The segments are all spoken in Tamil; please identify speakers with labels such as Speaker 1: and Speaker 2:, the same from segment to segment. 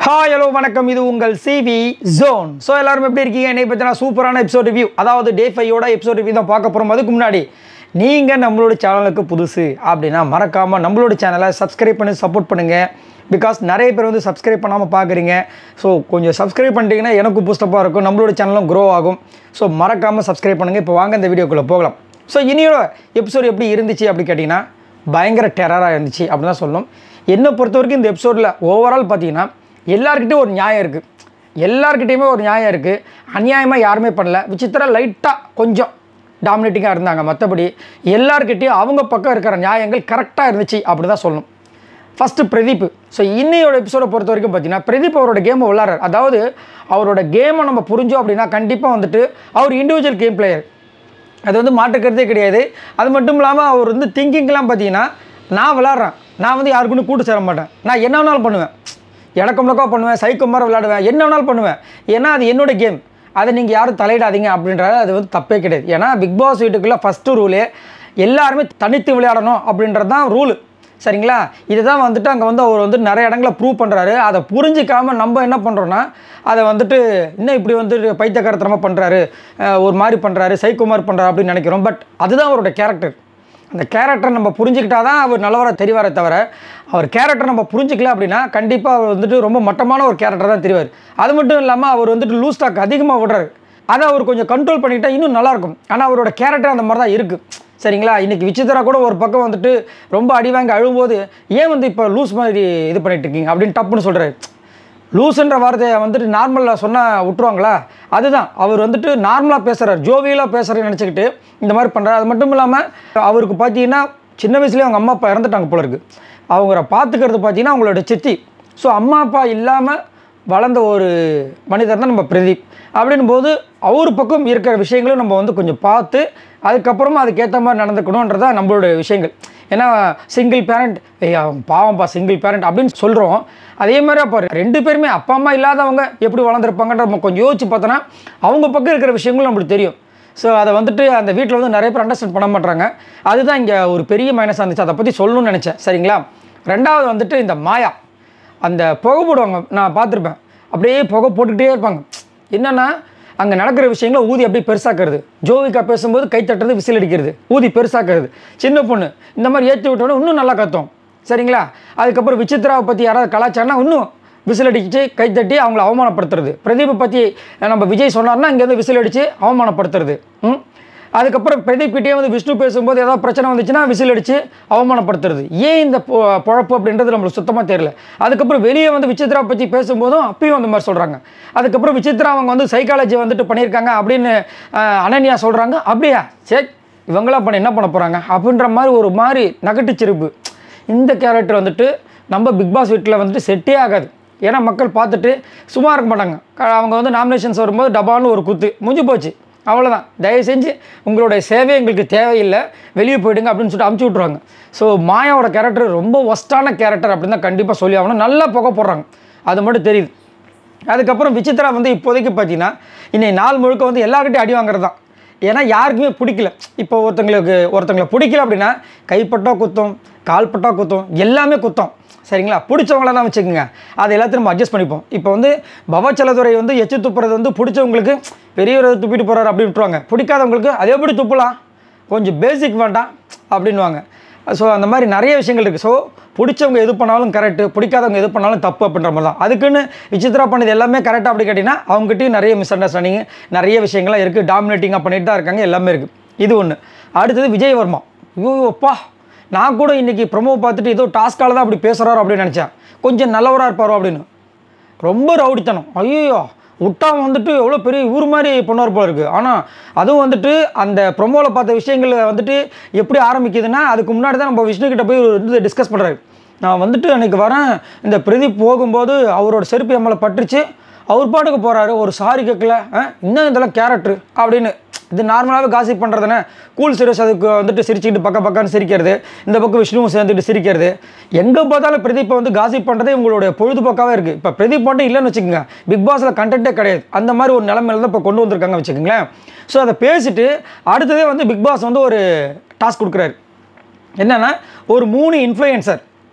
Speaker 1: ஹாய் ஹலோ வணக்கம் இது உங்கள் சிவி ஜோன் ஸோ எல்லாரும் எப்படி இருக்கீங்க என்னை பற்றினா சூப்பரான எபிசோட் ரிவ்யூ அதாவது டே ஃபைவோட எபிசோட் ரிவ்யூ தான் பார்க்க போகிறோம் அதுக்கு முன்னாடி நீங்கள் நம்மளோட சேனலுக்கு புதுசு அப்படின்னா மறக்காமல் நம்மளோட சேனலை சப்ஸ்கிரைப் பண்ணி சப்போர்ட் பண்ணுங்கள் பிகாஸ் நிறைய பேர் வந்து சப்ஸ்கிரைப் பண்ணாமல் பார்க்குறீங்க ஸோ கொஞ்சம் சப்ஸ்கிரைப் பண்ணிட்டீங்கன்னா எனக்கு பூஸ்டப்பாக இருக்கும் நம்மளோட சேனலும் க்ரோ ஆகும் ஸோ மறக்காமல் சப்ஸ்கிரைப் பண்ணுங்கள் இப்போ வாங்க இந்த வீடியோக்குள்ளே போகலாம் ஸோ இனியோட எபிசோட் எப்படி இருந்துச்சு அப்படி கேட்டிங்கன்னா பயங்கர டெரராக இருந்துச்சு அப்படின்னு தான் சொல்லணும் என்னை பொறுத்த வரைக்கும் இந்த எபிசோடில் ஓவரால் பார்த்தீங்கன்னா எல்லாருக்கிட்டையும் ஒரு நியாயம் இருக்குது எல்லாருக்கிட்டேயுமே ஒரு நியாயம் இருக்குது அநியாயமாக யாருமே பண்ணல விசித்திரா லைட்டாக கொஞ்சம் டாமினேட்டிங்காக இருந்தாங்க மற்றபடி எல்லாருக்கிட்டேயும் அவங்க பக்கம் இருக்கிற நியாயங்கள் கரெக்டாக இருந்துச்சு அப்படி தான் சொல்லணும் ஃபஸ்ட்டு பிரதீப் ஸோ இன்னையோட எபிசோடை பொறுத்த வரைக்கும் பார்த்தீங்கன்னா பிரதீப் அவரோட கேமை விளாட்றாரு அதாவது அவரோட கேமை நம்ம புரிஞ்சோம் அப்படின்னா கண்டிப்பாக வந்துட்டு அவர் இண்டிவிஜுவல் கேம் பிளேயர் அது வந்து மாற்றுக்கிறதே கிடையாது அது மட்டும் இல்லாமல் அவர் வந்து திங்கிங்லாம் பார்த்தீங்கன்னா நான் விளாட்றேன் நான் வந்து யாருக்குன்னு கூட்டு சேர மாட்டேன் நான் என்ன வேணாலும் பண்ணுவேன் இடக்கமுடக்கா பண்ணுவேன் சைக்கோ மாதிரி விளாடுவேன் என்ன வேணாலும் பண்ணுவேன் ஏன்னா அது என்னோட கேம் அதை நீங்கள் யாரும் தலையிடாதீங்க அப்படின்றது அது வந்து தப்பே கிடையாது ஏன்னா பிக் பாஸ் வீட்டுக்குள்ளே ஃபஸ்ட்டு ரூலே எல்லாருமே தனித்து விளையாடணும் அப்படின்றது தான் ரூலு சரிங்களா இதுதான் வந்துட்டு அங்கே வந்து அவர் வந்து நிறைய இடங்களில் ப்ரூவ் பண்ணுறாரு அதை புரிஞ்சிக்காமல் நம்ம என்ன பண்ணுறோன்னா அதை வந்துட்டு இன்னும் இப்படி வந்துட்டு பைத்தியக்காரத்தனமாக பண்ணுறாரு ஒரு மாதிரி பண்ணுறாரு சைக்கோ மாதிரி பண்ணுறாரு அப்படின்னு நினைக்கிறோம் பட் அதுதான் அவரோட கேரக்டர் அந்த கேரக்டர் நம்ம புரிஞ்சுக்கிட்டா தான் அவர் நல்லவராக தெரிவாரே தவிர அவர் கேரக்டர் நம்ம புரிஞ்சிக்கல அப்படின்னா கண்டிப்பாக அவர் வந்துட்டு ரொம்ப மட்டமான ஒரு கேரக்டர் தான் தெரிவார் அது மட்டும் இல்லாமல் அவர் வந்துட்டு லூஸ் டாக் அதிகமாக விடுறாரு அதை அவர் கொஞ்சம் கண்ட்ரோல் பண்ணிக்கிட்டா இன்னும் நல்லாயிருக்கும் ஆனால் அவரோட கேரக்டர் அந்த மாதிரி தான் இருக்குது சரிங்களா இன்றைக்கி விசித்திரா கூட ஒரு பக்கம் வந்துட்டு ரொம்ப அடி வாங்கி அழும்போது ஏன் வந்து இப்போ லூஸ் மாதிரி இது பண்ணிட்டு இருக்கீங்க அப்படின்னு டப்புன்னு சொல்கிறாரு லூஸுன்ற வார்த்தையை வந்துட்டு நார்மலாக சொன்னால் விட்டுருவாங்களா அதுதான் அவர் வந்துட்டு நார்மலாக பேசுகிறார் ஜோவியலாக பேசுகிறேன்னு நினச்சிக்கிட்டு இந்த மாதிரி பண்ணுறாரு அது மட்டும் இல்லாமல் அவருக்கு பார்த்தீங்கன்னா சின்ன வயசுலேயே அவங்க அம்மா அப்பா இறந்துட்டாங்க போல இருக்குது அவங்கள பார்த்துக்கிறது பார்த்தீங்கன்னா அவங்களோட சித்தி ஸோ அம்மா அப்பா இல்லாமல் வளர்ந்த ஒரு மனிதர் தான் நம்ம பிரதீப் அப்படின்னும் போது அவர் பக்கம் இருக்கிற விஷயங்களும் நம்ம வந்து கொஞ்சம் பார்த்து அதுக்கப்புறமா அதுக்கேற்ற மாதிரி நடந்துக்கணுன்றதா நம்மளோட விஷயங்கள் ஏன்னா சிங்கிள் பேரண்ட் ஐயா பாவம்ப்பா சிங்கிள் பேரண்ட் அப்படின்னு சொல்கிறோம் அதே மாதிரி அப்போ ரெண்டு பேருமே அப்பா அம்மா இல்லாதவங்க எப்படி வளர்ந்துருப்பாங்கன்ற நம்ம கொஞ்சம் யோசிச்சு பார்த்தோன்னா அவங்க பக்கம் இருக்கிற விஷயங்களும் நம்மளுக்கு தெரியும் ஸோ அதை வந்துட்டு அந்த வீட்டில் வந்து நிறைய பேர் அண்டர்ஸ்டாண்ட் பண்ண மாட்டாங்க அதுதான் இங்கே ஒரு பெரிய மைனஸாக இருந்துச்சு அதை பற்றி சொல்லணும்னு நினச்சேன் சரிங்களா ரெண்டாவது வந்துட்டு இந்த மாயா அந்த புகை போடுவாங்க நான் பார்த்துருப்பேன் அப்படியே புகை போட்டுக்கிட்டே இருப்பாங்க என்னென்னா அங்கே நடக்கிற விஷயங்களை ஊதி அப்படியே பெருசாக்குறது ஜோவிகா பேசும்போது கை தட்டுறது விசில் அடிக்கிறது ஊதி பெருசாக்குறது சின்ன பொண்ணு இந்த மாதிரி ஏற்றி விட்டோன்னே இன்னும் நல்லா கத்தும் சரிங்களா அதுக்கப்புறம் விசித்ராவை பற்றி யாராவது கலாச்சாரம்னா இன்னும் விசில் அடிச்சு கை தட்டி அவங்கள அவமானப்படுத்துறது பிரதீப்பை பற்றி நம்ம விஜய் சொன்னார்னா இங்கேருந்து விசில் அடித்து அவமானப்படுத்துறது ம் அதுக்கப்புறம் பிரதீப் கிட்டே வந்து விஷ்ணு பேசும்போது ஏதாவது பிரச்சனை வந்துச்சுன்னா விசில் அடித்து அவமானப்படுத்துறது ஏன் இந்த பொ- பொழப்பு அப்படின்றது நம்மளுக்கு சுத்தமாக தெரியல அதுக்கப்புறம் வெளியே வந்து விசித்ரா பற்றி பேசும்போதும் அப்பயும் அந்த மாதிரி சொல்கிறாங்க அதுக்கப்புறம் விசித்ரா அவங்க வந்து சைக்காலஜி வந்துட்டு பண்ணியிருக்காங்க அப்படின்னு அஹ், அனன்யா சொல்கிறாங்க அப்படியா சரி இவங்களாம் பண்ண என்ன பண்ண போகிறாங்க அப்படின்ற மாதிரி ஒரு மாதிரி நகட்டுச்சிரிப்பு இந்த கேரக்டர் வந்துட்டு நம்ம பிக் பாஸ் வீட்டில் வந்துட்டு செட்டே ஆகாது ஏன்னா மக்கள் பார்த்துட்டு சும்மா இருக்க மாட்டாங்க க- அவங்க வந்து நாமினேஷன்ஸ் வரும்போது டபான்னு ஒரு குத்து முடிஞ்சு போச்சு அவ்வளோதான் தயவு செஞ்சு உங்களுடைய சேவை எங்களுக்கு தேவையில்லை வெளியே போயிடுங்க அப்படின்னு சொல்லிட்டு அமுச்சு விட்ருவாங்க ஸோ மாயாவோட கேரக்டர் ரொம்ப ஒஸ்ட்டான கேரக்டர் அப்படின்னு தான் கண்டிப்பாக சொல்லி ஆகணும் நல்லா புகை போடுறாங்க அது மட்டும் தெரியுது அதுக்கப்புறம் விசித்ரா வந்து இப்போதைக்கு பார்த்தீங்கன்னா இன்னைக்கு நாள் முழுக்க வந்து எல்லாருக்கிட்டையும் அடி வாங்குறது தான் ஏன்னா யாருக்குமே பிடிக்கல இப்போ ஒருத்தங்களுக்கு ஒருத்தங்களை பிடிக்கல அப்படின்னா கைப்பட்டா குத்தம் கால்பட்டா குத்தம் எல்லாமே குத்தம் சரிங்களா பிடிச்சவங்களெல்லாம் வச்சுக்கோங்க அதை எல்லாத்தையும் நம்ம அட்ஜஸ்ட் பண்ணிப்போம் இப்போ வந்து பவச்சலதுறை வந்து எச்சு துப்புறது வந்து பிடிச்சவங்களுக்கு பெரியவர் துப்பிட்டு போகிறாரு அப்படின்னு விட்டுருவாங்க பிடிக்காதவங்களுக்கு அதே எப்படி துப்பலாம் கொஞ்சம் பேசிக் வேண்டாம் அப்படின்வாங்க ஸோ அந்த மாதிரி நிறைய விஷயங்கள் இருக்குது ஸோ பிடிச்சவங்க எது பண்ணாலும் கரெக்டு பிடிக்காதவங்க எது பண்ணாலும் தப்பு அப்படின்ற மாதிரி தான் அதுக்குன்னு விசித்ரா பண்ணது எல்லாமே கரெக்டாக அப்படி கேட்டிங்கன்னா அவங்ககிட்டயும் நிறைய மிஸ் அண்டர்ஸ்டாண்டிங் நிறைய விஷயங்கள்லாம் இருக்குது டாமினேட்டிங்காக பண்ணிட்டு தான் இருக்காங்க எல்லாமே இருக்குது இது ஒன்று அடுத்தது விஜயவர்மா ஐயோ அப்பா நான் கூட இன்றைக்கி ப்ரொமோ பார்த்துட்டு ஏதோ டாஸ்கால தான் அப்படி பேசுகிறாரோ அப்படின்னு நினச்சேன் கொஞ்சம் நல்லவராக இருப்பாரோ அப்படின்னு ரொம்ப ரவுடித்தனம் ஐயோ விட்டா வந்துட்டு எவ்வளோ பெரிய ஊர் மாதிரி பண்ணுவார் போல இருக்குது ஆனால் அதுவும் வந்துட்டு அந்த ப்ரொமோவில் பார்த்த விஷயங்கள் வந்துட்டு எப்படி ஆரம்பிக்குதுன்னா அதுக்கு முன்னாடி தான் நம்ம விஷ்ணு கிட்ட போய் வந்து டிஸ்கஸ் பண்ணுறாரு நான் வந்துட்டு அன்றைக்கி வரேன் இந்த பிரதீப் போகும்போது அவரோட செருப்பு எம்மலை பட்டுருச்சு அவர் பாட்டுக்கு போகிறாரு ஒரு சாரி கேட்கல ஆ, இன்னும் இதெல்லாம் கேரக்டர் அப்படின்னு இது நார்மலாகவே காசிப் பண்ணுறதுனே கூல் சீரியஸ் அதுக்கு வந்துட்டு சிரிச்சுக்கிட்டு பக்க பக்கம்னு சிரிக்கிறது இந்த பக்கம் விஷ்ணுவும் சேர்ந்துட்டு சிரிக்கிறது எங்கே பார்த்தாலும் பிரதீப்பை வந்து காசிப் பண்ணுறதே உங்களுடைய பொழுதுபோக்காகவே இருக்குது இப்போ பிரதீப் மட்டும் இல்லைன்னு வச்சுக்கோங்க பிக் பாஸில் கண்டென்ட்டே கிடையாது அந்த மாதிரி ஒரு நிலைமையில தான் இப்போ கொண்டு வந்திருக்காங்க வச்சுக்கோங்களேன் ஸோ அதை பேசிட்டு அடுத்ததே வந்து பிக் பாஸ் வந்து ஒரு டாஸ்க் கொடுக்குறாரு என்னன்னா ஒரு மூணு இன்ஃப்ளூயன்சர்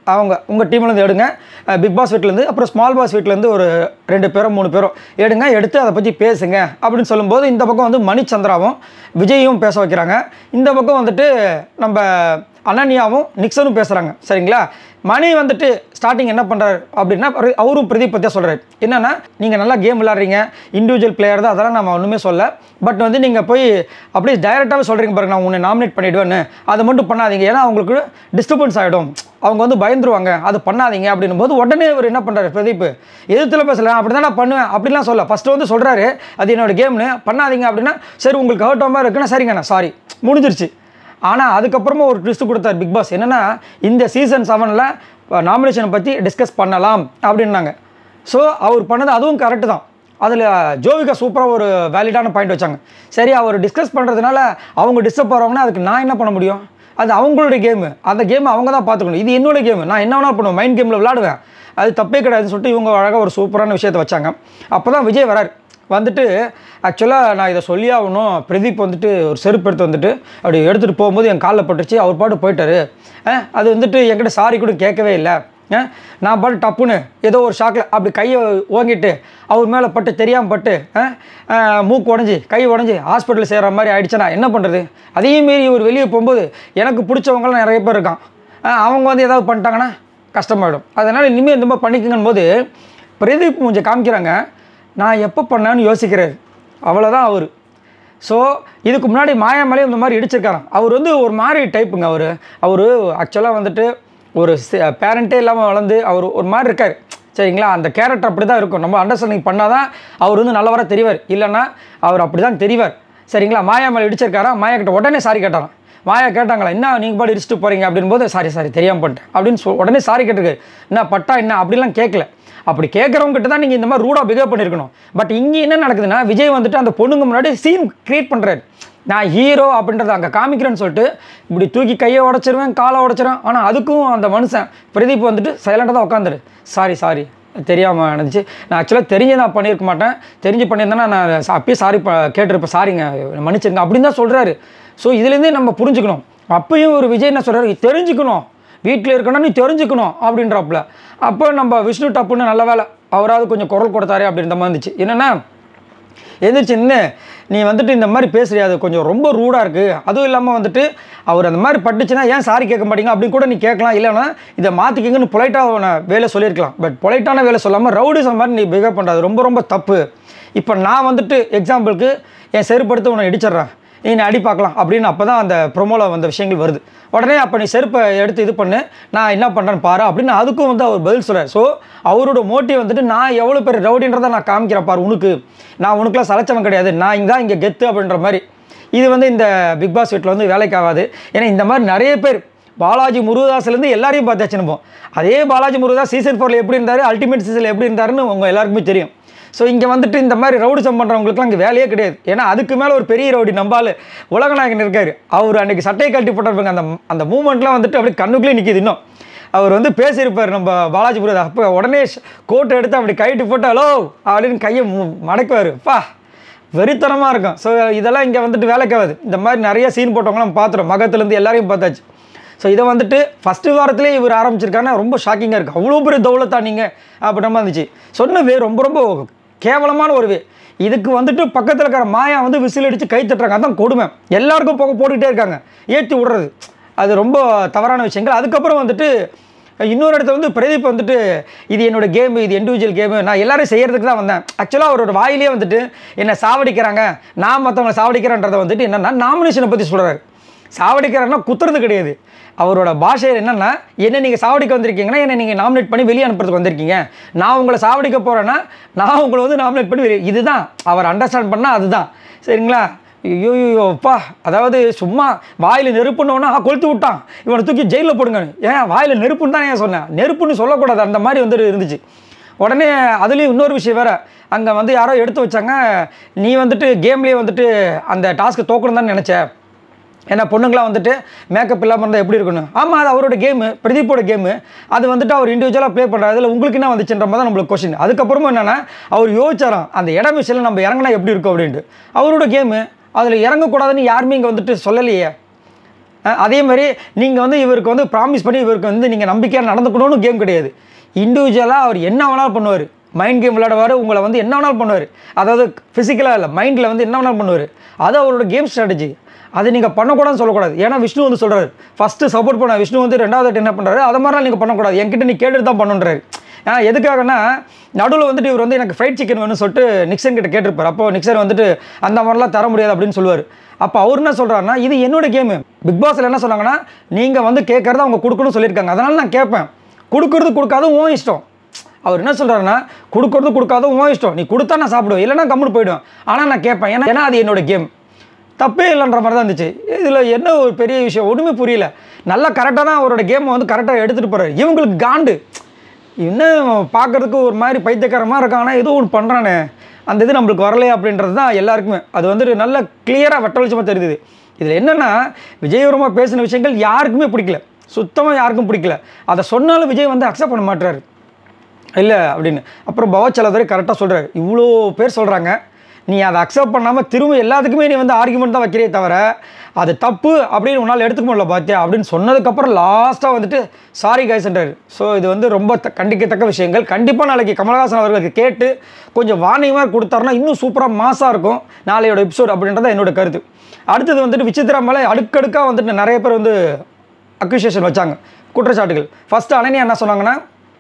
Speaker 1: அவங்க உங்கள் டீம்லேருந்து எடுங்க அஹ் பிக் பாஸ் வீட்டிலேருந்து அப்புறம் ஸ்மால் பாஸ் வீட்டிலேருந்து ஒரு ரெண்டு பேரோ மூணு பேரோ எடுங்க எடுத்து அதை பற்றி பேசுங்க அப்படின்னு சொல்லும்போது இந்த பக்கம் வந்து மணிச்சந்திராவும் விஜயும் பேச வைக்கிறாங்க இந்த பக்கம் வந்துட்டு நம்ம அனன்யாவும் நிக்சனும் பேசுகிறாங்க சரிங்களா மணி வந்துட்டு ஸ்டார்டிங் என்ன பண்ணுறாரு அப்படின்னா அவரு- அவரும் பிரதீப் பற்றியா சொல்கிறாரு என்னென்னா நீங்கள் நல்லா கேம் விளாட்றீங்க இண்டிவிஜுவல் பிளேயர் தான் அதெல்லாம் நம்ம ஒன்றுமே சொல்ல பட் வந்து நீங்கள் போய் அப்படியே டைரெக்டாகவே சொல்கிறீங்க பாருங்க நான் உன்னை நாமினேட் பண்ணிவிடுவேன்னு அதை மட்டும் பண்ணாதீங்க ஏன்னா அவங்களுக்கு டிஸ்டர்பன்ஸ் ஆகிடும் அவங்க வந்து பயந்துருவாங்க அது பண்ணாதீங்க அப்படின்னும் போது உடனே அவர் என்ன பண்ணுறாரு பிரதீப் எதிர்த்துல பேசல அப்படி தான் நான் பண்ணுவேன் அப்படிலாம் சொல்ல ஃபஸ்ட்டு வந்து சொல்கிறாரு அது என்னோட கேம்னு பண்ணாதீங்க அப்படின்னா சரி உங்களுக்கு ஹர்ட் மாதிரி இருக்குன்னா சரிங்கண்ணா சாரி முடிஞ்சிருச்சு ஆனால் அதுக்கப்புறமா ஒரு ட்விஸ்ட் கொடுத்தார் பிக் பாஸ் என்னென்னா இந்த சீசன் செவனில் நாமினேஷனை பற்றி டிஸ்கஸ் பண்ணலாம் அப்படின்னாங்க ஸோ அவர் பண்ணது அதுவும் கரெக்டு தான் அதில் ஜோவிகா சூப்பராக ஒரு வேலிடான பாயிண்ட் வச்சாங்க சரி அவர் டிஸ்கஸ் பண்ணுறதுனால அவங்க டிஸ்டர்ப் ஆகிறவங்கன்னா அதுக்கு நான் என்ன பண்ண முடியும் அது அவங்களுடைய கேமு அந்த கேம் அவங்க தான் பார்த்துக்கணும் இது என்னோட கேமு நான் என்ன வேணாலும் பண்ணுவேன் மைண்ட் கேமில் விளாடுவேன் அது தப்பே கிடையாதுன்னு சொல்லிட்டு இவங்க அழகாக ஒரு சூப்பரான விஷயத்தை வச்சாங்க அப்போ தான் விஜய் வரார் வந்துட்டு ஆக்சுவலாக நான் இதை சொல்லி ஆகணும் பிரதீப் வந்துட்டு ஒரு செருப்பு எடுத்து வந்துட்டு அப்படி எடுத்துகிட்டு போகும்போது என் காலில் பட்டுச்சு அவர் பாட்டு போயிட்டாரு அஹ், அது வந்துட்டு என்கிட்ட சாரி கூட கேட்கவே இல்லை அஹ், நான் பாட்டு டப்புன்னு ஏதோ ஒரு ஷாக்கில் அப்படி கையை ஓங்கிட்டு அவர் மேலே பட்டு தெரியாமல் பட்டு அஹ், அஹ், மூக்கு உடஞ்சி கை உடஞ்சி ஹாஸ்பிட்டல் சேர்கிற மாதிரி ஆயிடுச்சுன்னா என்ன பண்ணுறது அதையும் மீறி இவர் வெளியே போகும்போது எனக்கு பிடிச்சவங்களாம் நிறைய பேர் இருக்கான் அஹ், அவங்க வந்து ஏதாவது பண்ணிட்டாங்கன்னா கஷ்டமாயிடும் அதனால் இனிமேல் இந்த மாதிரி பண்ணிக்கங்கன்னு போது பிரதீப் கொஞ்சம் காமிக்கிறாங்க நான் எப்போ பண்ணேன்னு யோசிக்கிறாரு அவ்வளோதான் அவர் ஸோ இதுக்கு முன்னாடி மாயாமலே இந்த மாதிரி இடிச்சிருக்காராம் அவர் வந்து ஒரு மாதிரி டைப்புங்க அவர் அவர் ஆக்சுவலாக வந்துட்டு ஒரு பேரண்ட்டே இல்லாமல் வளர்ந்து அவர் ஒரு மாதிரி இருக்கார் சரிங்களா அந்த கேரக்டர் அப்படி தான் இருக்கும் நம்ம அண்டர்ஸ்டாண்டிங் பண்ணால் தான் அவர் வந்து நல்லவராக தெரிவார் இல்லைன்னா அவர் அப்படி தான் தெரிவார் சரிங்களா மாயா மேலே இடிச்சிருக்காரா மாயா கிட்ட உடனே சாரி கேட்டாராம் மாயா கேட்டாங்களா என்ன நீங்கள் பாடி இடிச்சிட்டு போகிறீங்க அப்படின் போது சாரி சாரி தெரியாமல் பண்ணிட்டேன் அப்படின்னு சொல் உடனே சாரி கேட்டிருக்காரு என்ன பட்டா என்ன அப்படிலாம் கேட்கல அப்படி கேட்குறவங்க கிட்ட தான் நீங்கள் இந்த மாதிரி ரூடாக பிஹேவ் பண்ணியிருக்கணும் பட் இங்கே என்ன நடக்குதுன்னா விஜய் வந்துட்டு அந்த பொண்ணுங்க முன்னாடி சீன் கிரியேட் பண்ணுறாரு நான் ஹீரோ அப்படின்றத அங்கே காமிக்கிறேன்னு சொல்லிட்டு இப்படி தூக்கி கையை உடச்சிருவேன் காலை உடச்சிருவேன் ஆனால் அதுக்கும் அந்த மனுஷன் பிரதீப் வந்துட்டு சைலண்டாக தான் உட்காந்துரு சாரி சாரி தெரியாமல் நடந்துச்சு நான் ஆக்சுவலாக தெரிஞ்சு நான் பண்ணியிருக்க மாட்டேன் தெரிஞ்சு பண்ணியிருந்தேன்னா நான் ச- அப்பயே சாரி கேட்டிருப்பேன் சாரிங்க மன்னிச்சிருங்க அப்படின்னு தான் சொல்கிறாரு ஸோ இதுலேருந்தே நம்ம புரிஞ்சுக்கணும் அப்பயும் ஒரு விஜய் என்ன சொல்கிறாரு தெரிஞ்சுக்கணும் வீட்டில் இருக்கணும் நீ தெரிஞ்சுக்கணும் அப்படின்றப்பல அப்போ நம்ம விஷ்ணு டப்புன்னு நல்ல வேலை அவராவது கொஞ்சம் குரல் கொடுத்தாரு அப்படின்ற மாதிரி இருந்துச்சு என்னென்னா எந்திரிச்சு நின்று நீ வந்துட்டு இந்த மாதிரி பேசுறியா அது கொஞ்சம் ரொம்ப ரூடாக இருக்குது அதுவும் இல்லாமல் வந்துட்டு அவர் அந்த மாதிரி பட்டுச்சுன்னா ஏன் சாரி கேட்க மாட்டீங்க அப்படின்னு கூட நீ கேட்கலாம் இல்லைன்னா இதை மாற்றிக்கிங்கன்னு பொலைட்டாக வேலை சொல்லியிருக்கலாம் பட் பொலைட்டான வேலை சொல்லாமல் ரவுடிசம் மாதிரி நீ பிஹேவ் பண்ணுறது ரொம்ப ரொம்ப தப்பு இப்போ நான் வந்துட்டு எக்ஸாம்பிளுக்கு என் செருப்படுத்து உன்னை இடிச்சிட்றேன் நீ என்னை அடி பார்க்கலாம் அப்படின்னு அப்போ தான் அந்த ப்ரொமோவில் வந்த விஷயங்கள் வருது உடனே அப்போ நீ செருப்பை எடுத்து இது பண்ணு நான் என்ன பண்ணுறேன்னு பாரு அப்படின்னு அதுக்கும் வந்து அவர் பதில் சொல்கிறார் ஸோ அவரோட மோட்டிவ் வந்துட்டு நான் எவ்வளோ பேர் ரவுடின்றதை நான் காமிக்கிறேன் பாரு உனக்கு நான் உனக்குலாம் சலைச்சவன் கிடையாது நான் இங்கே தான் இங்கே கெத்து அப்படின்ற மாதிரி இது வந்து இந்த பிக் பாஸ் வீட்டில் வந்து வேலைக்கு ஆகாது ஏன்னா இந்த மாதிரி நிறைய பேர் பாலாஜி முருகதாஸ்லேருந்து எல்லாரையும் பார்த்தாச்சு நம்ம அதே பாலாஜி முருகதாஸ் சீசன் ஃபோரில் எப்படி இருந்தார் அல்டிமேட் சீசனில் எப்படி இருந்தாருன்னு உங்கள் எல்லாருக்குமே தெரியும் ஸோ இங்கே வந்துட்டு இந்த மாதிரி ரவுடிசம் பண்ணுறவங்களுக்குலாம் இங்கே வேலையே கிடையாது ஏன்னா அதுக்கு மேலே ஒரு பெரிய ரவுடி நம்பால் உலகநாயகன் இருக்கார் அவர் அன்றைக்கி சட்டையை கழட்டி போட்டிருப்பாங்க அந்த அந்த மூமெண்ட்லாம் வந்துட்டு அப்படியே கண்ணுக்குள்ளே நிற்கிது இன்னும் அவர் வந்து பேசியிருப்பார் நம்ம பாலாஜி புரதா அப்போ உடனே கோட்டை எடுத்து அப்படி கைட்டு போட்டு ஹலோ அப்படின்னு கையை மு- மடக்குவார் பா வெறித்தனமாக இருக்கும் ஸோ இதெல்லாம் இங்கே வந்துட்டு வேலைக்காகாது இந்த மாதிரி நிறைய சீன் போட்டவங்க நம்ம பார்த்துறோம் மகத்துலேருந்து எல்லாரையும் பார்த்தாச்சு ஸோ இதை வந்துட்டு ஃபஸ்ட்டு வாரத்திலே இவர் ஆரம்பிச்சிருக்காருன்னா ரொம்ப ஷாக்கிங்காக இருக்குது அவ்வளோ பெரிய தௌலத்தா நீங்கள் அப்படின்ற மாதிரி இருந்துச்சு சொன்னது ரொம்ப ரொம்ப கேவலமான ஒரு வே இதுக்கு வந்துட்டு பக்கத்தில் இருக்கிற மாயா வந்து விசில் அடித்து கை தட்டுறாங்க அதான் கொடுமை எல்லாருக்கும் போக போட்டுக்கிட்டே இருக்காங்க ஏற்றி விடுறது அது ரொம்ப தவறான விஷயங்கள் அதுக்கப்புறம் வந்துட்டு இன்னொரு இடத்துல வந்து பிரதீப் வந்துட்டு இது என்னோட கேமு இது இண்டிவிஜுவல் கேமு நான் எல்லாரும் செய்யறதுக்கு தான் வந்தேன் ஆக்சுவலாக அவரோட வாயிலே வந்துட்டு என்னை சாவடிக்கிறாங்க நான் மற்றவங்களை சாவடிக்கிறேன்றதை வந்துட்டு என்னென்னா நாமினேஷனை பற்றி சொல்கிறாரு சாவடிக்கிறாருன்னா குத்துறது கிடையாது அவரோட பாஷையில் என்னென்னா என்ன நீங்கள் சாவடிக்க வந்திருக்கீங்கன்னா என்ன நீங்கள் நாமினேட் பண்ணி வெளியே அனுப்புறதுக்கு வந்திருக்கீங்க நான் உங்களை சாவடிக்க போகிறேன்னா நான் உங்களை வந்து நாமினேட் பண்ணி வெளியே இதுதான் அவர் அண்டர்ஸ்டாண்ட் பண்ணால் அதுதான் சரிங்களா ஐயோப்பா அதாவது சும்மா வாயில் நெருப்புன்னொன்னா கொளுத்து விட்டான் இவனை தூக்கி ஜெயிலில் போடுங்க ஏன் வாயில் நெருப்புன்னு தான் ஏன் சொன்னேன் நெருப்புன்னு சொல்லக்கூடாது அந்த மாதிரி வந்துட்டு இருந்துச்சு உடனே அதுலேயும் இன்னொரு விஷயம் வேறு அங்கே வந்து யாரோ எடுத்து வச்சாங்க நீ வந்துட்டு கேம்லேயே வந்துட்டு அந்த டாஸ்க்கு தோக்கணும் தான் நினச்ச ஏன்னா பொண்ணுங்களாம் வந்துட்டு மேக்கப் இல்லாமல் இருந்தால் எப்படி இருக்கணும் ஆமாம் அது அவரோட கேமு பிரதீப்போட கேமு அது வந்துட்டு அவர் இண்டிவிஜுவலாக ப்ளே பண்ணுறாரு அதில் உங்களுக்கு என்ன வந்துச்சுன்ற மாதிரி தான் நம்மளுக்கு கொஸ்டின் அதுக்கப்புறமா என்னென்னா அவர் யோசிச்சாராம் அந்த இடம் விஷயம் நம்ம இறங்கினா எப்படி இருக்கும் அப்படின்ட்டு அவரோட கேமு அதில் இறங்கக்கூடாதுன்னு யாருமே இங்கே வந்துட்டு சொல்லலையே அஹ் அதே மாதிரி நீங்கள் வந்து இவருக்கு வந்து ப்ராமிஸ் பண்ணி இவருக்கு வந்து நீங்கள் நம்பிக்கையாக நடந்துக்கணும்னு கேம் கிடையாது இண்டிவிஜுவலாக அவர் என்ன வேணாலும் பண்ணுவார் மைண்ட் கேம் விளையாடுவார் உங்களை வந்து என்ன வேணாலும் பண்ணுவார் அதாவது ஃபிசிக்கலாக இல்லை மைண்டில் வந்து என்ன வேணாலும் பண்ணுவார் அது அவரோட கேம் ஸ்ட்ராட்டஜி அதை நீங்கள் பண்ணக்கூடாதுன்னு சொல்லக்கூடாது ஏன்னா விஷ்ணு வந்து சொல்கிறாரு ஃபஸ்ட்டு சப்போர்ட் பண்ண விஷ்ணு வந்து ரெண்டாவது என்ன பண்ணுறாரு அது மாதிரிலாம் நீங்கள் பண்ணக்கூடாது என்கிட்ட நீ கேட்டுட்டு தான் பண்ணுன்றாரு ஏன்னா எதுக்காகனா நடுவில் வந்துட்டு இவர் வந்து எனக்கு ஃப்ரைட் சிக்கன் வேணும்னு சொல்லிட்டு நிக்சன் கிட்ட கேட்டிருப்பார் அப்போ நிக்சன் வந்துட்டு அந்த மாதிரிலாம் தர முடியாது அப்படின்னு சொல்லுவார் அப்போ அவர் என்ன சொல்கிறாருன்னா இது என்னோட கேமு பிக் பாஸில் என்ன சொன்னாங்கன்னா நீங்கள் வந்து கேட்குறத அவங்க கொடுக்கணும்னு சொல்லியிருக்காங்க அதனால் நான் கேட்பேன் கொடுக்குறது கொடுக்காத உன் இஷ்டம் அவர் என்ன சொல்கிறாருன்னா கொடுக்கறது கொடுக்காத உன் இஷ்டம் நீ கொடுத்தா நான் சாப்பிடுவேன் இல்லைன்னா கம்முன்னு போயிடுவேன் ஆனால் நான் கேட்பேன் ஏன்னா ஏன்னா அது என்னோட கேம் தப்பே இல்லைன்ற மாதிரி தான் இருந்துச்சு இதில் என்ன ஒரு பெரிய விஷயம் ஒன்றுமே புரியல நல்லா கரெக்டாக தான் அவரோட கேமை வந்து கரெக்டாக எடுத்துகிட்டு போகிறாரு இவங்களுக்கு காண்டு இன்னும் பார்க்குறதுக்கு ஒரு மாதிரி பைத்தியக்காரமாக இருக்காங்கன்னா ஏதோ ஒன்று பண்ணுறானே அந்த இது நம்மளுக்கு வரலையே அப்படின்றது தான் எல்லாருக்குமே அது வந்துட்டு நல்ல கிளியராக வெட்ட வெளிச்சமாக தெரியுது இதில் என்னென்னா விஜயவரமா பேசின விஷயங்கள் யாருக்குமே பிடிக்கல சுத்தமாக யாருக்கும் பிடிக்கல அதை சொன்னாலும் விஜய் வந்து அக்செப்ட் பண்ண மாட்டுறாரு இல்லை அப்படின்னு அப்புறம் பவச்சலதுரை கரெக்டாக சொல்கிறார் இவ்வளோ பேர் சொல்கிறாங்க நீ அதை அக்செப்ட் பண்ணாமல் திரும்ப எல்லாத்துக்குமே நீ வந்து ஆர்குமெண்ட் தான் வைக்கிறே தவிர அது தப்பு அப்படின்னு உன்னால் எடுத்துக்க முடியல பாத்தியா அப்படின்னு சொன்னதுக்கப்புறம் லாஸ்ட்டாக வந்துட்டு சாரி கைஸ்ன்றார் ஸோ இது வந்து ரொம்ப த- கண்டிக்கத்தக்க விஷயங்கள் கண்டிப்பாக நாளைக்கு கமலஹாசன் அவர்களுக்கு கேட்டு கொஞ்சம் வார்னிங்காக கொடுத்தாருன்னா இன்னும் சூப்பராக மாசாக இருக்கும் நாளையோட எபிசோட் அப்படின்றத என்னோட கருத்து அடுத்தது வந்துட்டு விசித்திரா மேலே அடுக்கடுக்காக வந்துட்டு நிறைய பேர் வந்து அக்யூசியேஷன் வச்சாங்க குற்றச்சாட்டுகள் ஃபஸ்ட்டு அனன்யா என்ன சொன்னாங்கன்னா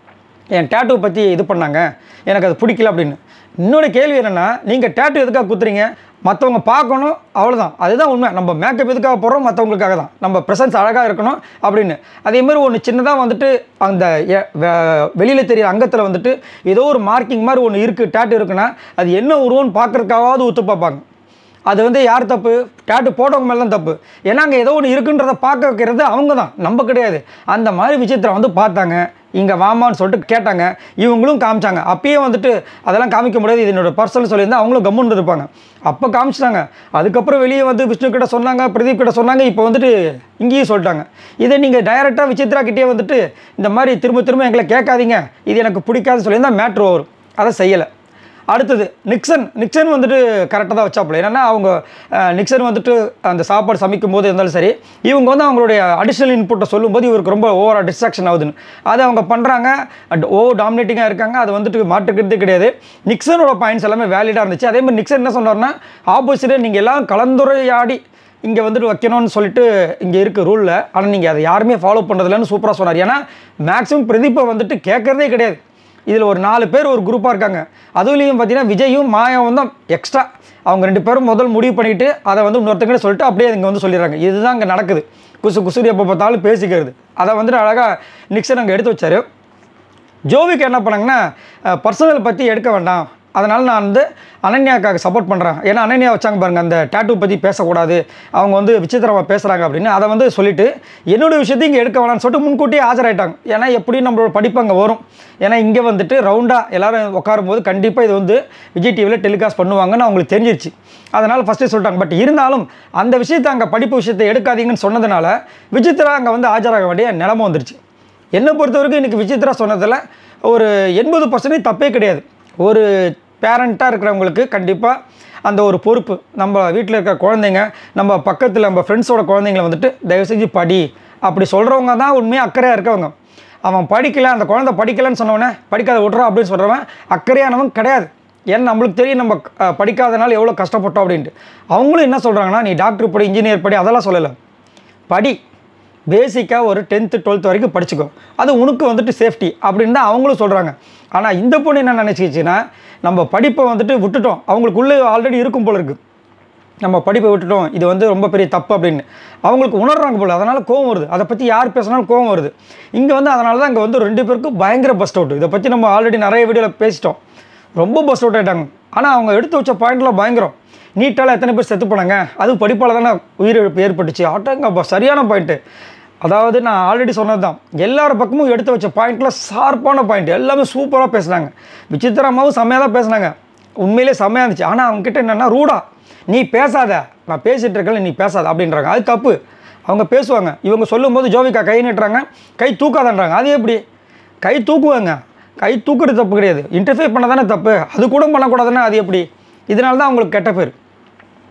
Speaker 1: என் டேட்டூ பற்றி இது பண்ணாங்க எனக்கு அது பிடிக்கல அப்படின்னு இன்னொரு கேள்வி என்னென்னா நீங்கள் டேட்டூ எதுக்காக குத்துறீங்க மற்றவங்க பார்க்கணும் அவ்வளோதான் அதுதான் உண்மை நம்ம மேக்கப் எதுக்காக போடுறோம் மற்றவங்களுக்காக தான் நம்ம ப்ரெசன்ஸ் அழகாக இருக்கணும் அப்படின்னு அதே மாதிரி ஒன்று சின்னதாக வந்துட்டு அந்த வெளியில் தெரியிற அங்கத்தில் வந்துட்டு ஏதோ ஒரு மார்க்கிங் மாதிரி ஒன்று இருக்குது டேட்டூ இருக்குன்னா அது என்ன உருவம்னு பார்க்குறதுக்காவது ஒத்து பார்ப்பாங்க அது வந்து யார் தப்பு டேட்டு போட்டவங்க மேலே தான் தப்பு ஏன்னா அங்கே ஏதோ ஒன்று இருக்குன்றத பார்க்க வைக்கிறது அவங்க தான் நம்ம கிடையாது அந்த மாதிரி விசித்திரம் வந்து பார்த்தாங்க இங்கே வாமான்னு சொல்லிட்டு கேட்டாங்க இவங்களும் காமிச்சாங்க அப்பயே வந்துட்டு அதெல்லாம் காமிக்க முடியாது இது என்னோட பர்சனல் சொல்லியிருந்தா அவங்களும் கம்முன்னு இருப்பாங்க அப்போ காமிச்சிட்டாங்க அதுக்கப்புறம் வெளியே வந்து விஷ்ணு கிட்ட சொன்னாங்க பிரதீப் கிட்ட சொன்னாங்க இப்போ வந்துட்டு இங்கேயும் சொல்லிட்டாங்க இதை நீங்கள் டைரெக்டாக விசித்ரா கிட்டே வந்துட்டு இந்த மாதிரி திரும்ப திரும்ப எங்களை கேட்காதீங்க இது எனக்கு பிடிக்காதுன்னு சொல்லியிருந்தா மேட்ரு வரும் அதை செய்யலை அடுத்தது நிக்சன் நிக்சன் வந்துட்டு கரெக்டாக தான் வச்சாப்புல என்னென்னா அவங்க அஹ், நிக்சன் வந்துட்டு அந்த சாப்பாடு சமைக்கும் போது இருந்தாலும் சரி இவங்க வந்து அவங்களுடைய அடிஷ்னல் இன்புட்டை சொல்லும்போது இவருக்கு ரொம்ப ஓவராக டிஸ்ட்ராக்ஷன் ஆகுதுன்னு அதை அவங்க பண்ணுறாங்க அண்ட் ஓ டாமினேட்டிங்காக இருக்காங்க அது வந்துட்டு மாற்றுக்கிறதே கிடையாது நிக்சனோட பாயிண்ட்ஸ் எல்லாமே வேலிடாக இருந்துச்சு அதே மாதிரி நிக்சன் என்ன சொன்னார்னா ஆப்போசிட்டே நீங்கள் எல்லாம் கலந்துரையாடி இங்கே வந்துட்டு வைக்கணும்னு சொல்லிட்டு இங்கே இருக்குது ரூலில் ஆனால் நீங்கள் அதை யாருமே ஃபாலோ பண்ணுறதில்லன்னு சூப்பராக சொன்னார் ஏன்னா மேக்ஸிமம் பிரதீப்பை வந்துட்டு கேட்குறதே கிடையாது இதில் ஒரு நாலு பேர் ஒரு குரூப்பாக இருக்காங்க அதுலேயும் பார்த்தீங்கன்னா விஜயும் மாயாவும் தான் எக்ஸ்ட்ரா அவங்க ரெண்டு பேரும் முதல் முடிவு பண்ணிட்டு அதை வந்து இன்னொருத்தங்கிட்ட சொல்லிட்டு அப்படியே இங்கே வந்து சொல்லிடுறாங்க இதுதான் இங்கே நடக்குது குசு குசுரி எப்போ பார்த்தாலும் பேசிக்கிறது அதை வந்துட்டு அழகாக நிக்சன் அங்கே எடுத்து வச்சாரு ஜோவிக்கு என்ன பண்ணாங்கன்னா பர்சனல் பற்றி எடுக்க வேண்டாம் அதனால் நான் வந்து அனன்யாக்காக சப்போர்ட் பண்ணுறேன் ஏன்னா அனன்யா வச்சாங்க பாருங்கள் அந்த டேட்டூ பற்றி பேசக்கூடாது அவங்க வந்து விசித்திரமாக பேசுகிறாங்க அப்படின்னு அதை வந்து சொல்லிவிட்டு என்னோட விஷயத்தையும் இங்கே எடுக்க வேணாம்னு சொல்லிட்டு முன்கூட்டியே ஆஜராயிட்டாங்க ஏன்னா எப்படியும் நம்மளோட படிப்பு அங்கே வரும் ஏன்னா இங்கே வந்துட்டு ரவுண்டாக எல்லாரும் உட்காரும் போது கண்டிப்பாக இது வந்து விஜய் டிவியில் டெலிகாஸ்ட் பண்ணுவாங்கன்னு அவங்களுக்கு தெரிஞ்சிருச்சு அதனால் ஃபஸ்ட்டே சொல்லிட்டாங்க பட் இருந்தாலும் அந்த விஷயத்தை அங்கே படிப்பு விஷயத்தை எடுக்காதீங்கன்னு சொன்னதுனால விசித்திரா அங்கே வந்து ஆஜராக வேண்டிய நிலமை வந்துருச்சு என்னை பொறுத்த வரைக்கும் இன்றைக்கி விசித்ரா சொன்னதில் ஒரு எண்பது பர்சன்டேஜ் தப்பே கிடையாது ஒரு பேரண்ட்டாக இருக்கிறவங்களுக்கு கண்டிப்பாக அந்த ஒரு பொறுப்பு நம்ம வீட்டில் இருக்கிற குழந்தைங்க நம்ம பக்கத்தில் நம்ம ஃப்ரெண்ட்ஸோட குழந்தைங்கள வந்துட்டு தயவு செஞ்சு படி அப்படி சொல்கிறவங்க தான் உண்மையாக அக்கறையாக இருக்கவங்க அவன் படிக்கலை அந்த குழந்தை படிக்கலைன்னு சொன்னவனே படிக்காத விட்றோம் அப்படின்னு சொல்கிறவன் அக்கறையானவன் கிடையாது ஏன்னா நம்மளுக்கு தெரியும் நம்ம அஹ், படிக்காதனால எவ்வளோ கஷ்டப்பட்டோம் அப்படின்ட்டு அவங்களும் என்ன சொல்கிறாங்கன்னா நீ டாக்டர் படி இன்ஜினியர் படி அதெல்லாம் சொல்லலை படி பேசிக்காக ஒரு டென்த்து டுவெல்த் வரைக்கும் படிச்சுக்கோ அது உனக்கு வந்துட்டு சேஃப்டி அப்படின்னு தான் அவங்களும் சொல்கிறாங்க ஆனால் இந்த பொண்ணு என்ன நினச்சிக்கிச்சுன்னா நம்ம படிப்பை வந்துட்டு விட்டுட்டோம் அவங்களுக்குள்ளே ஆல்ரெடி இருக்கும் போல இருக்குது நம்ம படிப்பை விட்டுட்டோம் இது வந்து ரொம்ப பெரிய தப்பு அப்படின்னு அவங்களுக்கு உணர்றாங்க போல அதனால் கோவம் வருது அதை பற்றி யார் பேசினாலும் கோவம் வருது இங்கே வந்து அதனால தான் இங்கே வந்து ரெண்டு பேருக்கும் பயங்கர பஸ்ட் அவுட் இதை பற்றி நம்ம ஆல்ரெடி நிறைய வீடியோவில் பேசிட்டோம் ரொம்ப பஸ்ட் அவுட் ஆகிட்டாங்க ஆனால் அவங்க எடுத்து வச்ச பாயிண்ட்லாம் பயங்கரம் நீட்டால் எத்தனை பேர் செத்து போனாங்க அதுவும் படிப்பால் தானே உயிரிழப்பு ஏற்பட்டுச்சு ஆட்டோங்க சரியான பாயிண்ட்டு அதாவது நான் ஆல்ரெடி சொன்னது தான் எல்லார் பக்கமும் எடுத்து வச்ச பாயிண்ட்டில் ஷார்ப்பான பாயிண்ட் எல்லாமே சூப்பராக பேசுனாங்க விசித்திரமாவும் செம்மையாக தான் பேசுனாங்க உண்மையிலே செம்மையாக இருந்துச்சு ஆனால் அவங்ககிட்ட என்னென்னா ரூடா நீ பேசாத நான் பேசிகிட்டு இருக்கல நீ பேசாத அப்படின்றாங்க அது தப்பு அவங்க பேசுவாங்க இவங்க சொல்லும்போது ஜோவிகா கை நீட்டுறாங்க கை தூக்காதன்றாங்க அது எப்படி கை தூக்குவாங்க கை தூக்குறது தப்பு கிடையாது இன்டர்ஃபியர் பண்ண தானே தப்பு அது கூட பண்ணக்கூடாதுன்னா அது எப்படி இதனால தான் அவங்களுக்கு கெட்ட பேர்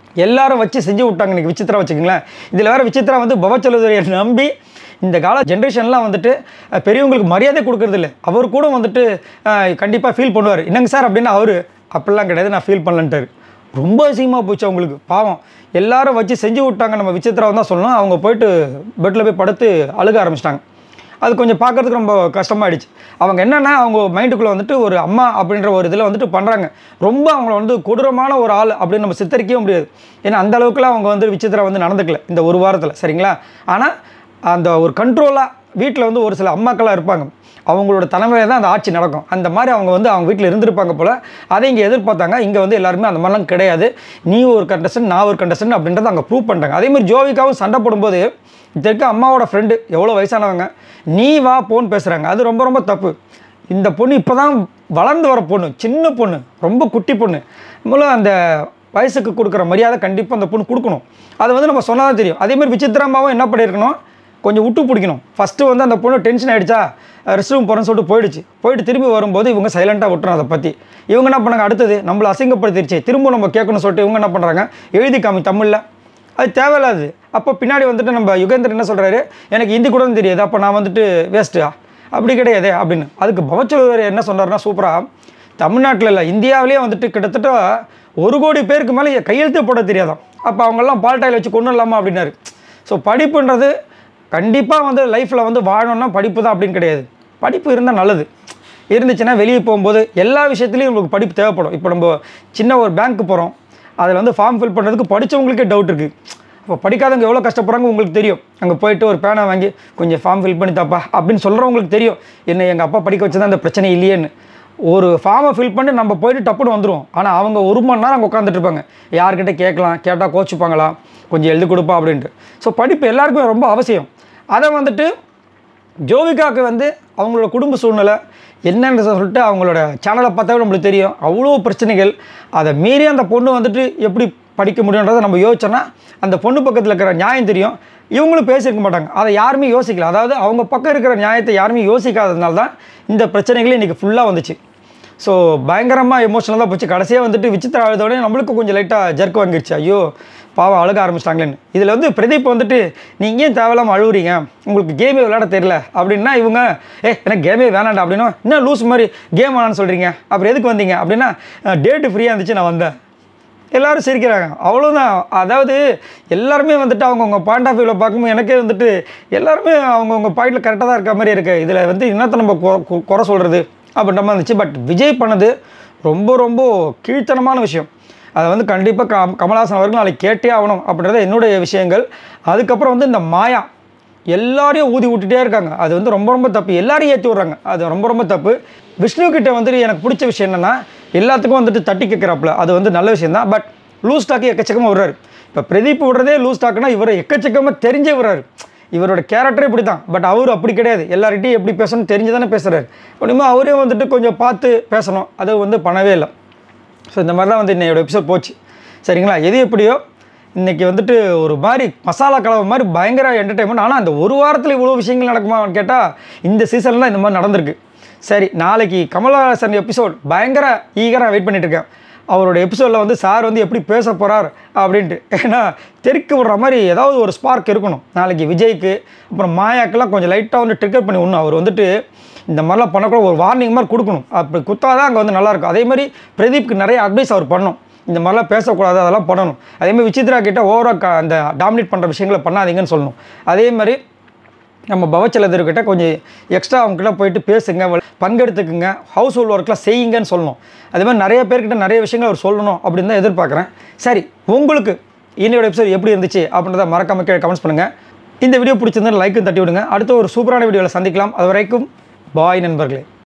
Speaker 1: எல்லாரும் வச்சு செஞ்சு விட்டாங்க இன்றைக்கி விசித்திரா வச்சுக்கங்களேன் இதில் வேறு விசித்திரா வந்து பவச்சலதுரையை நம்பி இந்த கால ஜென்ரேஷன்லாம் வந்துட்டு அஹ், பெரியவங்களுக்கு மரியாதை கொடுக்கறது இல்லை அவர் கூட வந்துட்டு கண்டிப்பாக ஃபீல் பண்ணுவார் என்னங்க சார் அப்படின்னு அவர் அப்படிலாம் கிடையாது நான் ஃபீல் பண்ணலன்ட்டார் ரொம்ப அசிங்கமாக போச்சு அவங்களுக்கு பாவம் எல்லாரும் வச்சு செஞ்சு விட்டாங்க நம்ம விசித்திராவை தான் சொல்லணும் அவங்க போயிட்டு பெட்டில் போய் படுத்து அழுக ஆரம்பிச்சிட்டாங்க அது கொஞ்சம் பார்க்கறதுக்கு ரொம்ப கஷ்டமாயிடுச்சு அவங்க என்னென்னா அவங்க மைண்டுக்குள்ளே வந்துட்டு ஒரு அம்மா அப்படின்ற ஒரு இதில் வந்துட்டு பண்ணுறாங்க ரொம்ப அவங்கள வந்து கொடூரமான ஒரு ஆள் அப்படின்னு நம்ம சித்தரிக்கவே முடியாது ஏன்னா அந்த அளவுக்குலாம் அவங்க வந்து விசித்திரா வந்து நடந்துக்கல இந்த ஒரு வாரத்தில் சரிங்களா ஆனால் அந்த ஒரு கண்ட்ரோலாக வீட்டில் வந்து ஒரு சில அம்மாக்களாக இருப்பாங்க அவங்களோட தலைமையில் தான் அந்த ஆட்சி நடக்கும் அந்த மாதிரி அவங்க வந்து அவங்க வீட்டில் இருந்திருப்பாங்க போல் அதை இங்கே எதிர்பார்த்தாங்க இங்கே வந்து எல்லாருமே அந்த மாதிரிலாம் கிடையாது நீ ஒரு கண்டஸ்டன் நான் ஒரு கண்டஸ்டன் அப்படின்றத அங்கே ப்ரூவ் பண்ணிட்டாங்க அதே மாதிரி ஜோவிகாவும் சண்டை போடும்போது இது இருக்க அம்மாவோட ஃப்ரெண்டு எவ்வளோ வயசானவங்க நீ வா போன்னு பேசுகிறாங்க அது ரொம்ப ரொம்ப தப்பு இந்த பொண்ணு இப்போ தான் வளர்ந்து வர பொண்ணு சின்ன பொண்ணு ரொம்ப குட்டி பொண்ணு மூலம் அந்த வயசுக்கு கொடுக்குற மரியாதை கண்டிப்பாக அந்த பொண்ணு கொடுக்கணும் அது வந்து நம்ம சொன்னால் தான் தெரியும் அதேமாதிரி விசித்திரமாவும் என்ன பண்ணியிருக்கணும் கொஞ்சம் விட்டு பிடிக்கணும் ஃபஸ்ட்டு வந்து அந்த பொண்ணு டென்ஷன் ஆகிடுச்சா ரெஸ்ட் ரூம் போகிறேன்னு சொல்லிட்டு போயிடுச்சு போயிட்டு திரும்பி வரும்போது இவங்க சைலண்ட்டாக விட்டுறோம் அதை பற்றி இவங்க என்ன பண்ணாங்க அடுத்தது நம்மளை அசிங்கப்படுத்திடுச்சு திரும்ப நம்ம கேட்கணும்னு சொல்லிட்டு இவங்க என்ன பண்ணுறாங்க எழுதி காமி தமிழில் அது தேவையில்லாது அப்போ பின்னாடி வந்துட்டு நம்ம யுகேந்தர் என்ன சொல்கிறாரு எனக்கு ஹிந்தி கூட தெரியாது அப்போ நான் வந்துட்டு வேஸ்ட்டா அப்படி கிடையாதே அப்படின்னு அதுக்கு பவச்சலவர் என்ன சொன்னார்னா சூப்பராக தமிழ்நாட்டில் இல்லை இந்தியாவிலேயே வந்துட்டு கிட்டத்தட்ட ஒரு கோடி பேருக்கு மேலே கையெழுத்து போட தெரியாதாம் அப்போ அவங்கெல்லாம் பால்டாயில் வச்சு கொண்டு வரலாமா அப்படின்னாரு ஸோ படிப்புன்றது கண்டிப்பாக வந்து லைஃப்பில் வந்து வாழணும்னா படிப்பு தான் அப்படின்னு கிடையாது படிப்பு இருந்தால் நல்லது இருந்துச்சுன்னா வெளியே போகும்போது எல்லா விஷயத்துலையும் உங்களுக்கு படிப்பு தேவைப்படும் இப்போ நம்ம சின்ன ஒரு பேங்க்கு போகிறோம் அதில் வந்து ஃபார்ம் ஃபில் பண்ணுறதுக்கு படித்தவங்களுக்கே டவுட் இருக்குது இப்போ படிக்காதவங்க எவ்வளோ கஷ்டப்படுறாங்க உங்களுக்கு தெரியும் அங்கே போயிட்டு ஒரு பேனை வாங்கி கொஞ்சம் ஃபார்ம் ஃபில் பண்ணி தாப்பா அப்படின்னு சொல்கிறவங்களுக்கு தெரியும் என்ன எங்கள் அப்பா படிக்க வச்சு தான் அந்த பிரச்சனை இல்லையேன்னு ஒரு ஃபார்மை ஃபில் பண்ணி நம்ம போயிட்டு டப்புன்னு வந்துடுவோம் ஆனால் அவங்க ஒரு மணி நேரம் அங்கே உட்காந்துட்டு இருப்பாங்க யார்கிட்ட கேட்கலாம் கேட்டால் கோச்சுப்பாங்களா கொஞ்சம் எழுதி கொடுப்பா அப்படின்ட்டு ஸோ படிப்பு எல்லாருக்குமே ரொம்ப அவசியம் அதை வந்துட்டு ஜோவிகாவுக்கு வந்து அவங்களோட குடும்ப சூழ்நிலை என்னன்னு சொல்லிட்டு அவங்களோட சேனலை பார்த்தாவே நம்மளுக்கு தெரியும் அவ்வளோ பிரச்சனைகள் அதை மீறி அந்த பொண்ணு வந்துட்டு எப்படி படிக்க முடியுன்றதை நம்ம யோசிச்சோன்னா அந்த பொண்ணு பக்கத்தில் இருக்கிற நியாயம் தெரியும் இவங்களும் பேசியிருக்க மாட்டாங்க அதை யாருமே யோசிக்கல அதாவது அவங்க பக்கம் இருக்கிற நியாயத்தை யாருமே யோசிக்காததுனால தான் இந்த பிரச்சனைகளே இன்றைக்கி ஃபுல்லாக வந்துச்சு ஸோ பயங்கரமாக எமோஷனலாக போச்சு கடைசியாக வந்துட்டு விசித்திர அழுதோடனே நம்மளுக்கு கொஞ்சம் லைட்டாக ஜர்க் வாங்கிடுச்சு ஐயோ பாவம் அழுக ஆரம்பிச்சிட்டாங்களேன்னு இதில் வந்து பிரதீப் வந்துட்டு நீங்கள் ஏன் தேவையில்லாமல் அழுகுறீங்க உங்களுக்கு கேமே விளையாட தெரியல அப்படின்னா இவங்க ஏ எனக்கு கேமே வேணாண்டா அப்படின்னா என்ன லூஸ் மாதிரி கேம் வேணான்னு சொல்கிறீங்க அப்புறம் எதுக்கு வந்தீங்க அப்படின்னா டேட்டு ஃப்ரீயாக இருந்துச்சு நான் வந்தேன் எல்லாரும் சிரிக்கிறாங்க அவ்வளோதான் அதாவது எல்லாருமே வந்துட்டு அவங்கவுங்க பாயிண்ட் ஆஃப் வியூவில் பார்க்கும்போது எனக்கே வந்துட்டு எல்லாருமே அவங்கவுங்க பாயிண்டில் கரெக்டாக தான் இருக்க மாதிரி இருக்குது இதில் வந்து என்னத்தை நம்ம கொ- கொ- குறை சொல்கிறது அப்படின்ற மாதிரி இருந்துச்சு பட் விஜய் பண்ணது ரொம்ப ரொம்ப கீழ்த்தனமான விஷயம் அதை வந்து கண்டிப்பாக கம் கமல்ஹாசன் அவர்கள் நாளைக்கு கேட்டே ஆகணும் அப்படின்றது என்னுடைய விஷயங்கள் அதுக்கப்புறம் வந்து இந்த மாயா எல்லாரையும் ஊதி விட்டுட்டே இருக்காங்க அது வந்து ரொம்ப ரொம்ப தப்பு எல்லாரையும் ஏற்றி விட்றாங்க அது ரொம்ப ரொம்ப தப்பு விஷ்ணு கிட்ட வந்துட்டு எனக்கு பிடிச்ச விஷயம் என்னென்னா எல்லாத்துக்கும் வந்துட்டு தட்டி கேட்குறாப்புல அது வந்து நல்ல விஷயம் தான் பட் லூஸ் ஸ்டாக்கு எக்கச்சக்கமாக விடுறாரு இப்போ பிரதீப் விடுறதே லூஸ் ஸ்டாக்குனா இவர் எக்கச்சக்கமாக தெரிஞ்சே விடுறாரு இவரோட கேரக்டரே இப்படி தான் பட் அவர் அப்படி கிடையாது எல்லார்கிட்டையும் எப்படி பேசணும் தெரிஞ்சு தானே பேசுகிறாரு அப்படிமா அவரே வந்துட்டு கொஞ்சம் பார்த்து பேசணும் அது வந்து பண்ணவே இல்லை ஸோ இந்த மாதிரி தான் வந்து என்னோட எபிசோட் போச்சு சரிங்களா எது எப்படியோ இன்றைக்கி வந்துட்டு ஒரு மாதிரி மசாலா கலவை மாதிரி பயங்கர என்டர்டைன்மெண்ட் ஆனால் அந்த ஒரு வாரத்தில் இவ்வளோ விஷயங்கள் நடக்குமான்னு கேட்டால் இந்த சீசனில் தான் இந்த மாதிரி நடந்திருக்கு சரி நாளைக்கு கமலஹாசன் எபிசோட் பயங்கர ஈகராக வெயிட் பண்ணிட்டு இருக்கேன் அவரோட எபிசோடில் வந்து சார் வந்து எப்படி பேச போகிறார் அப்படின்ட்டு ஏன்னா தெறிக்க விடுற மாதிரி ஏதாவது ஒரு ஸ்பார்க் இருக்கணும் நாளைக்கு விஜய்க்கு அப்புறம் மாயாக்கெல்லாம் கொஞ்சம் லைட்டாக வந்து ட்ரிகர் பண்ணி விடணும் அவர் வந்துட்டு இந்த மாதிரிலாம் பண்ணக்கூட ஒரு வார்னிங் மாதிரி கொடுக்கணும் அப்படி குத்தாதான் அங்கே வந்து நல்லாயிருக்கும் அதே மாதிரி பிரதீப்க்கு நிறைய அட்வைஸ் அவர் பண்ணணும் இந்த மாதிரிலாம் பேசக்கூடாது அதெல்லாம் பண்ணணும் அதே மாதிரி விசித்ரா கிட்ட ஓவராக அந்த டாமினேட் பண்ணுற விஷயங்களை பண்ணாதீங்கன்னு சொல்லணும் அதே மாதிரி நம்ம பவச்சலதர்கிட்ட கொஞ்சம் எக்ஸ்ட்ரா அவங்ககிட்ட போயிட்டு பேசுங்க வ- பங்கெடுத்துக்குங்க ஹவுஸ் ஹோல்ட் ஒர்க்லாம் செய்யுங்கன்னு சொல்லணும் அதே மாதிரி நிறைய பேர்கிட்ட நிறைய விஷயங்கள் அவர் சொல்லணும் அப்படின்னு தான் எதிர்பார்க்குறேன் சரி உங்களுக்கு இன்னையோட எபிசோட் எப்படி இருந்துச்சு அப்படின்றத மறக்காம கீழே கமெண்ட்ஸ் பண்ணுங்கள் இந்த வீடியோ பிடிச்சிருந்தா லைக்கும் தட்டி விடுங்க அடுத்த ஒரு சூப்பரான வீடியோவில் சந்திக்கலாம் அது வரைக்கும் பாய் நண்பர்களே